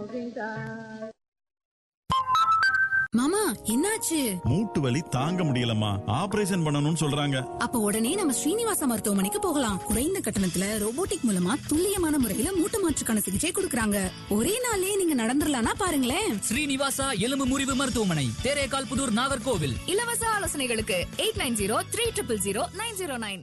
மாமா என்னாச்சு மூட்டு வலி தாங்க முடியலம்மா ஆபரேஷன் பண்ணணும்னு சொல்றாங்க அப்ப உடனே நம்ம ஸ்ரீனிவாச மருத்துவமனைக்கு போகலாம் குறைந்த கட்டணத்துல ரோபோட்டிக் மூலமா துல்லியமான முறையில மூட்டு மாற்றுக்கான சிகிச்சை கொடுக்கறாங்க ஒரே நாளே நீங்க நடந்துடலாம்னா பாருங்களேன் ஸ்ரீனிவாசா எலும்பு முறிவு மருத்துவமனை தேரேகால் புதூர் நாகர்கோவில் இலவச ஆலோசனைகளுக்கு eight nine zero three triple zero nine zero nine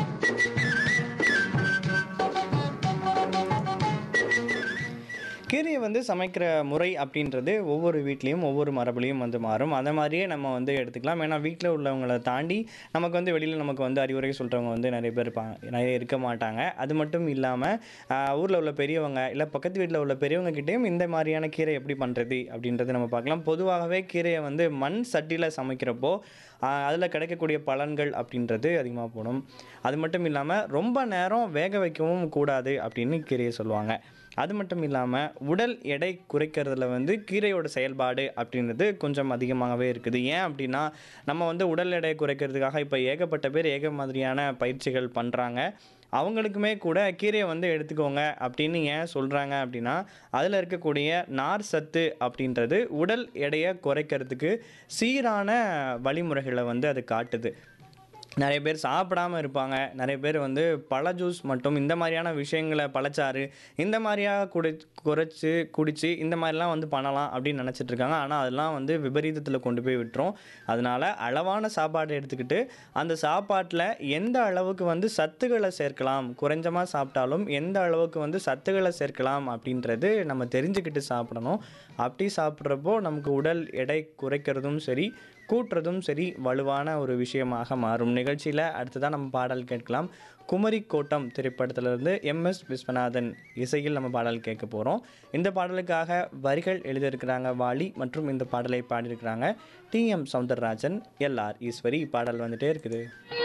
கீரையை வந்து சமைக்கிற முறை அப்படின்றது ஒவ்வொரு வீட்லேயும் ஒவ்வொரு மரபுலையும் வந்து மாறும் அதை மாதிரியே நம்ம வந்து எடுத்துக்கலாம் ஏன்னா வீட்டில் உள்ளவங்களை தாண்டி நமக்கு வந்து வெளியில் நமக்கு வந்து அறிவுரை சொல்கிறவங்க வந்து நிறைய பேர் இருப்பாங்க நிறைய இருக்க மாட்டாங்க அது மட்டும் இல்லாமல் ஊரில் உள்ள பெரியவங்க இல்லை பக்கத்து வீட்டில் உள்ள பெரியவங்க கிட்டேயும் இந்த மாதிரியான கீரை எப்படி பண்ணுறது அப்படின்றது நம்ம பார்க்கலாம் பொதுவாகவே கீரையை வந்து மண் சட்டியில் சமைக்கிறப்போ அதில் கிடைக்கக்கூடிய பலன்கள் அப்படின்றது அதிகமாக போடும் அது மட்டும் இல்லாமல் ரொம்ப நேரம் வேக வைக்கவும் கூடாது அப்படின்னு கீரையை சொல்லுவாங்க அது மட்டும் இல்லாமல் உடல் எடை குறைக்கிறதுல வந்து கீரையோட செயல்பாடு அப்படின்றது கொஞ்சம் அதிகமாகவே இருக்குது ஏன் அப்படின்னா நம்ம வந்து உடல் எடை குறைக்கிறதுக்காக இப்போ ஏகப்பட்ட பேர் ஏக மாதிரியான பயிற்சிகள் பண்ணுறாங்க அவங்களுக்குமே கூட கீரையை வந்து எடுத்துக்கோங்க அப்படின்னு ஏன் சொல்கிறாங்க அப்படின்னா அதில் இருக்கக்கூடிய நார் சத்து அப்படின்றது உடல் எடையை குறைக்கிறதுக்கு சீரான வழிமுறைகளை வந்து அது காட்டுது நிறைய பேர் சாப்பிடாம இருப்பாங்க நிறைய பேர் வந்து பழ ஜூஸ் மட்டும் இந்த மாதிரியான விஷயங்களை பழச்சாறு இந்த மாதிரியாக குடி குறைச்சி குடித்து இந்த மாதிரிலாம் வந்து பண்ணலாம் அப்படின்னு நினச்சிட்டு இருக்காங்க ஆனால் அதெல்லாம் வந்து விபரீதத்தில் கொண்டு போய் விட்டுரும் அதனால அளவான சாப்பாடு எடுத்துக்கிட்டு அந்த சாப்பாட்டில் எந்த அளவுக்கு வந்து சத்துக்களை சேர்க்கலாம் குறைஞ்சமாக சாப்பிட்டாலும் எந்த அளவுக்கு வந்து சத்துக்களை சேர்க்கலாம் அப்படின்றது நம்ம தெரிஞ்சுக்கிட்டு சாப்பிடணும் அப்படி சாப்பிட்றப்போ நமக்கு உடல் எடை குறைக்கிறதும் சரி கூட்டுறதும் சரி வலுவான ஒரு விஷயமாக மாறும் நிகழ்ச்சியில் அடுத்ததான் நம்ம பாடல் கேட்கலாம் குமரி கோட்டம் திரைப்படத்திலிருந்து எம்எஸ் விஸ்வநாதன் இசையில் நம்ம பாடல் கேட்க போகிறோம் இந்த பாடலுக்காக வரிகள் எழுதியிருக்கிறாங்க வாலி மற்றும் இந்த பாடலை பாடியிருக்கிறாங்க T M Soundararajan LR Eswari பாடல் வந்துட்டே இருக்குது